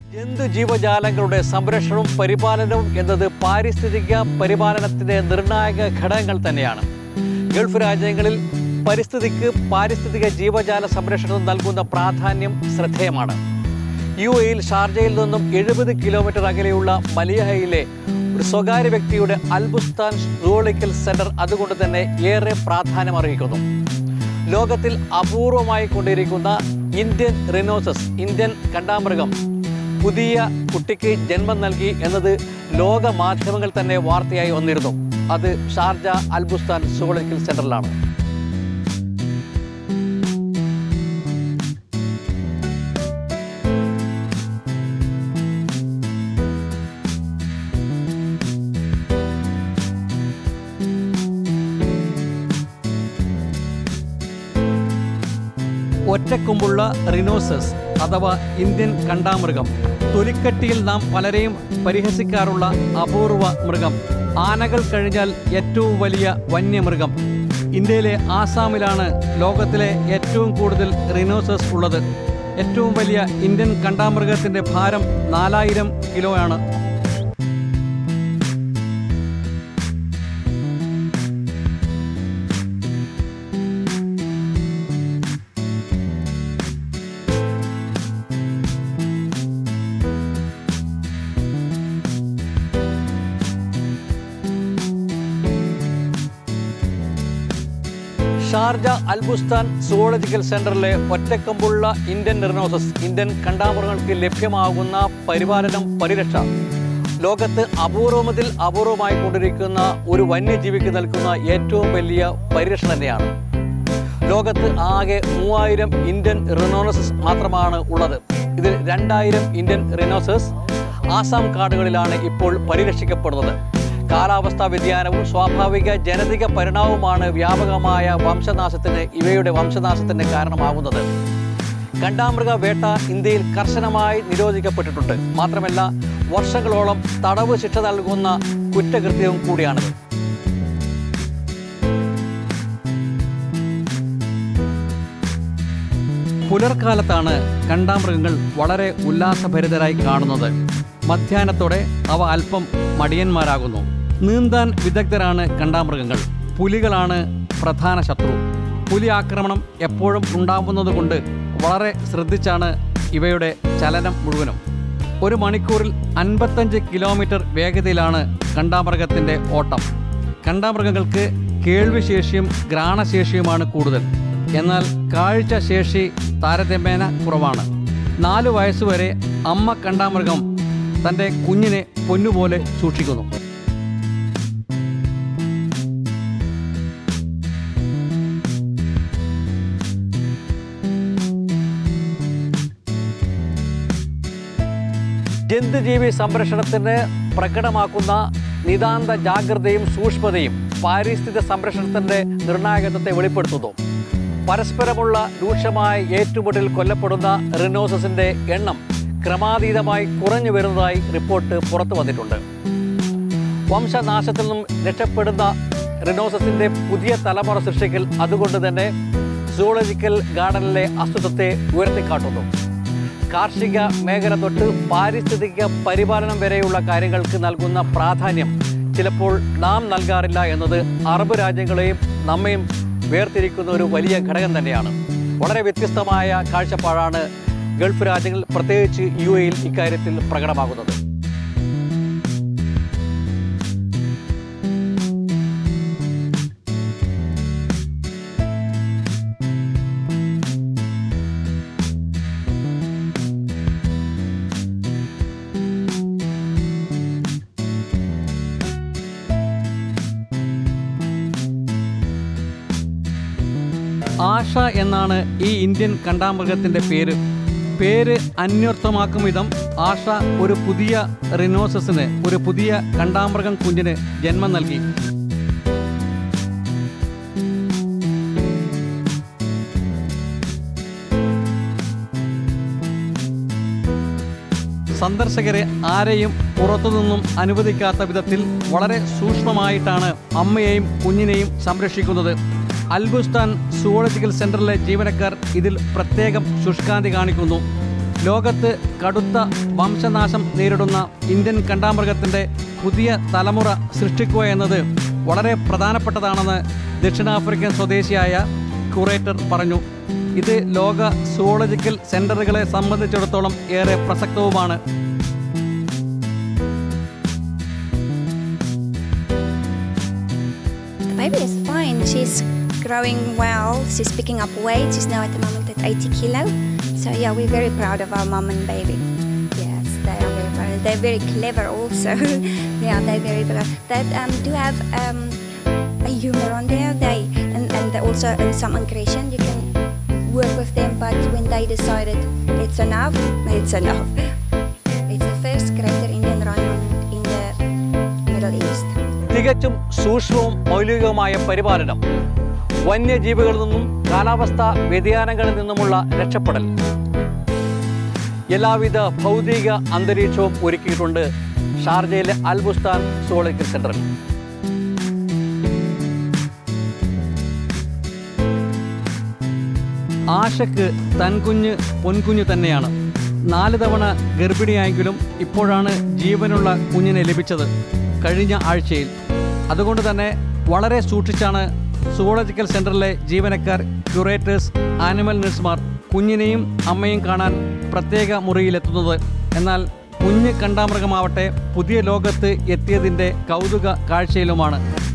ജന്തുജീവജാലങ്ങളുടെ സംരക്ഷണവും പരിപാലനവും എന്നത് പാരിസ്ഥിതിക പരിപാലനത്തിന്റെ നിർണായക ഘടകങ്ങൾ തന്നെയാണ് ഗൾഫ് രാജ്യങ്ങളിൽ പരിസ്ഥിതിക്ക് പാരിസ്ഥിതിക ജീവജാല സംരക്ഷണം നൽകുന്ന പ്രാധാന്യം ശ്രദ്ധേയമാണ് യു എയിൽ ഷാർജയിൽ നിന്നും എഴുപത് കിലോമീറ്റർ അകലെയുള്ള മലിയഹയിലെ ഒരു സ്വകാര്യ വ്യക്തിയുടെ അൽബുസ്താൻ സൂളോളിക്കൽ സെന്റർ അതുകൊണ്ട് തന്നെ ഏറെ പ്രാധാന്യം അർഹിക്കുന്നു ലോകത്തിൽ അപൂർവമായി കൊണ്ടിരിക്കുന്ന ഇന്ത്യൻ റിനോസസ് ഇന്ത്യൻ കണ്ടാമൃഗം പുതിയ കുട്ടിക്ക് ജന്മം നൽകി എന്നത് ലോക മാധ്യമങ്ങൾ തന്നെ വാർത്തയായി വന്നിരുന്നു അത് ഷാർജ അൽബുസ്താൻ സുവോളജിക്കൽ സെന്ററിലാണ് ഒറ്റക്കൊമ്പുള്ള റിനോസസ് അഥവാ ഇന്ത്യൻ കണ്ടാമൃഗം തൊലിക്കട്ടിയിൽ നാം പലരെയും പരിഹസിക്കാറുള്ള അപൂർവ മൃഗം ആനകൾ കഴിഞ്ഞാൽ ഏറ്റവും വലിയ വന്യമൃഗം ഇന്ത്യയിലെ ആസാമിലാണ് ലോകത്തിലെ ഏറ്റവും കൂടുതൽ റിനോസസ് ഉള്ളത് ഏറ്റവും വലിയ ഇന്ത്യൻ കണ്ടാമൃഗത്തിൻ്റെ ഭാരം നാലായിരം കിലോ ആണ് ഷാർജ അൽബുസ്താൻ സുവോളജിക്കൽ സെന്ററിലെ ഒറ്റക്കമ്പുള്ള ഇന്ത്യൻ റിനോസസ് ഇന്ത്യൻ കണ്ടാമൃഗങ്ങൾക്ക് ലഭ്യമാകുന്ന പരിപാലനം പരിരക്ഷ ലോകത്ത് അപൂർവമതിൽ അപൂർവമായി കൊണ്ടിരിക്കുന്ന ഒരു വന്യജീവിക്ക് നൽകുന്ന ഏറ്റവും വലിയ പരിരക്ഷ തന്നെയാണ് ലോകത്ത് ആകെ മൂവായിരം ഇന്ത്യൻ റിനോസസ് മാത്രമാണ് ഉള്ളത് ഇതിൽ രണ്ടായിരം ഇന്ത്യൻ റിനോസസ് ആസാം കാടുകളിലാണ് ഇപ്പോൾ പരിരക്ഷിക്കപ്പെടുന്നത് കാലാവസ്ഥാ വ്യതിയാനവും സ്വാഭാവിക ജനതിക പരിണാമവുമാണ് വ്യാപകമായ വംശനാശത്തിന് ഇവയുടെ വംശനാശത്തിന് കാരണമാകുന്നത് കണ്ടാമൃഗ വേട്ട ഇന്ത്യയിൽ കർശനമായി നിരോധിക്കപ്പെട്ടിട്ടുണ്ട് മാത്രമല്ല വർഷങ്ങളോളം തടവ് ശിക്ഷ നൽകുന്ന കുറ്റകൃത്യവും കൂടിയാണിത് പുലർക്കാലത്താണ് കണ്ടാമൃഗങ്ങൾ വളരെ ഉല്ലാസഭരിതരായി കാണുന്നത് മധ്യാഹ്നത്തോടെ അവ അല്പം മടിയന്മാരാകുന്നു നീന്താൻ വിദഗ്ധരാണ് കണ്ടാമൃഗങ്ങൾ പുലികളാണ് പ്രധാന ശത്രു പുലി ആക്രമണം എപ്പോഴും ഉണ്ടാവുന്നതുകൊണ്ട് വളരെ ശ്രദ്ധിച്ചാണ് ഇവയുടെ ചലനം മുഴുവനും ഒരു മണിക്കൂറിൽ അൻപത്തഞ്ച് കിലോമീറ്റർ വേഗതയിലാണ് കണ്ടാമൃഗത്തിൻ്റെ ഓട്ടം കണ്ടാമൃഗങ്ങൾക്ക് കേൾവിശേഷിയും ഘ്രാണശേഷിയുമാണ് കൂടുതൽ എന്നാൽ കാഴ്ച ശേഷി താരതമ്യേന കുറവാണ് നാലു വയസ്സുവരെ അമ്മ കണ്ടാമൃഗം തൻ്റെ കുഞ്ഞിനെ പൊന്നുപോലെ സൂക്ഷിക്കുന്നു ജന്തുജീവി സംരക്ഷണത്തിന് പ്രകടമാക്കുന്ന നിതാന്ത ജാഗ്രതയും സൂക്ഷ്മതയും പാരിസ്ഥിതിക സംരക്ഷണത്തിന്റെ നിർണായകത്വത്തെ വെളിപ്പെടുത്തുന്നു പരസ്പരമുള്ള രൂക്ഷമായ ഏറ്റുമുട്ടൽ കൊല്ലപ്പെടുന്ന റിനോസസിന്റെ എണ്ണം ക്രമാതീതമായി കുറഞ്ഞു വരുന്നതായി റിപ്പോർട്ട് പുറത്തു വന്നിട്ടുണ്ട് വംശനാശത്തിൽ നിന്നും രക്ഷപ്പെടുന്ന റിനോസസിന്റെ പുതിയ തലമുറ സൃഷ്ടിക്കൽ അതുകൊണ്ട് തന്നെ സൂളജിക്കൽ ഗാർഡനിലെ അസ്തിത്വത്തെ ഉയർത്തിക്കാട്ടുന്നു കാർഷിക മേഖല തൊട്ട് പാരിസ്ഥിതിക പരിപാലനം വരെയുള്ള കാര്യങ്ങൾക്ക് നൽകുന്ന പ്രാധാന്യം ചിലപ്പോൾ നാം നൽകാറില്ല എന്നത് അറബ് രാജ്യങ്ങളെയും നമ്മയും വേർതിരിക്കുന്ന ഒരു വലിയ ഘടകം തന്നെയാണ് വളരെ വ്യത്യസ്തമായ കാഴ്ചപ്പാടാണ് ഗൾഫ് രാജ്യങ്ങളിൽ പ്രത്യേകിച്ച് യു എയിൽ ഇക്കാര്യത്തിൽ പ്രകടമാകുന്നത് ആഷ എന്നാണ് ഈ ഇന്ത്യൻ കണ്ടാമൃഗത്തിൻ്റെ പേര് പേര് അന്വർത്ഥമാക്കും വിധം ആഷ ഒരു പുതിയ റിനോസസിന് ഒരു പുതിയ കണ്ടാമൃഗം കുഞ്ഞിന് ജന്മം നൽകി സന്ദർശകരെ ആരെയും പുറത്തുനിന്നും അനുവദിക്കാത്ത വിധത്തിൽ വളരെ സൂക്ഷ്മമായിട്ടാണ് അമ്മയെയും കുഞ്ഞിനെയും സംരക്ഷിക്കുന്നത് അൽബുസ്താൻ സുവോളജിക്കൽ സെന്ററിലെ ജീവനക്കാർ ഇതിൽ പ്രത്യേകം ശുഷ്കാന്തി കാണിക്കുന്നു ലോകത്ത് കടുത്ത വംശനാശം നേരിടുന്ന ഇന്ത്യൻ കണ്ടാമൃഗത്തിൻ്റെ പുതിയ തലമുറ സൃഷ്ടിക്കുക എന്നത് വളരെ പ്രധാനപ്പെട്ടതാണെന്ന് ദക്ഷിണാഫ്രിക്കൻ സ്വദേശിയായ ക്യൂറേറ്റർ പറഞ്ഞു ഇത് ലോക സുവോളജിക്കൽ സെൻ്ററുകളെ സംബന്ധിച്ചിടത്തോളം ഏറെ പ്രസക്തവുമാണ് The baby is fine. She's growing well. She's picking up weight. She's now at the moment at 80 kilo. So yeah, we're very proud of our mom and baby. Yes, they are very proud. They're very clever also. yeah, they're very clever. They um, do have um, a humor on there. They and, and they also in some aggression. You can work with them, but when they decided it's enough, it's enough. It's the first greater Indian rhino in the Middle East. തികച്ചും സൂക്ഷ്മവും മൗലികവുമായ പരിപാലനം വന്യജീവികളിൽ നിന്നും കാലാവസ്ഥാ വ്യതിയാനങ്ങളിൽ നിന്നുമുള്ള രക്ഷപ്പെടൽ എല്ലാവിധ ഭൗതിക അന്തരീക്ഷവും ഒരുക്കിയിട്ടുണ്ട് ഷാർജയിലെ അൽബുസ്താൻ സുവോളജിക്കൽ സെന്ററിൽ ആശക്ക് തൻകുഞ്ഞ് പൊൻകുഞ്ഞ് തന്നെയാണ് നാല് തവണ ഗർഭിണിയായെങ്കിലും ഇപ്പോഴാണ് ജീവനുള്ള കുഞ്ഞിനെ ലഭിച്ചത് കഴിഞ്ഞ ആഴ്ചയിൽ അതുകൊണ്ട് തന്നെ വളരെ സൂക്ഷിച്ചാണ് സുവോളജിക്കൽ സെൻറ്ററിലെ ജീവനക്കാർ ക്യൂറേറ്റേഴ്സ് ആനിമൽ നഴ്സുമാർ കുഞ്ഞിനെയും അമ്മയും കാണാൻ പ്രത്യേക മുറിയിലെത്തുന്നത് എന്നാൽ കുഞ്ഞ് കണ്ടാമൃഗമാവട്ടെ പുതിയ ലോകത്ത് എത്തിയതിൻ്റെ കൗതുക കാഴ്ചയിലുമാണ്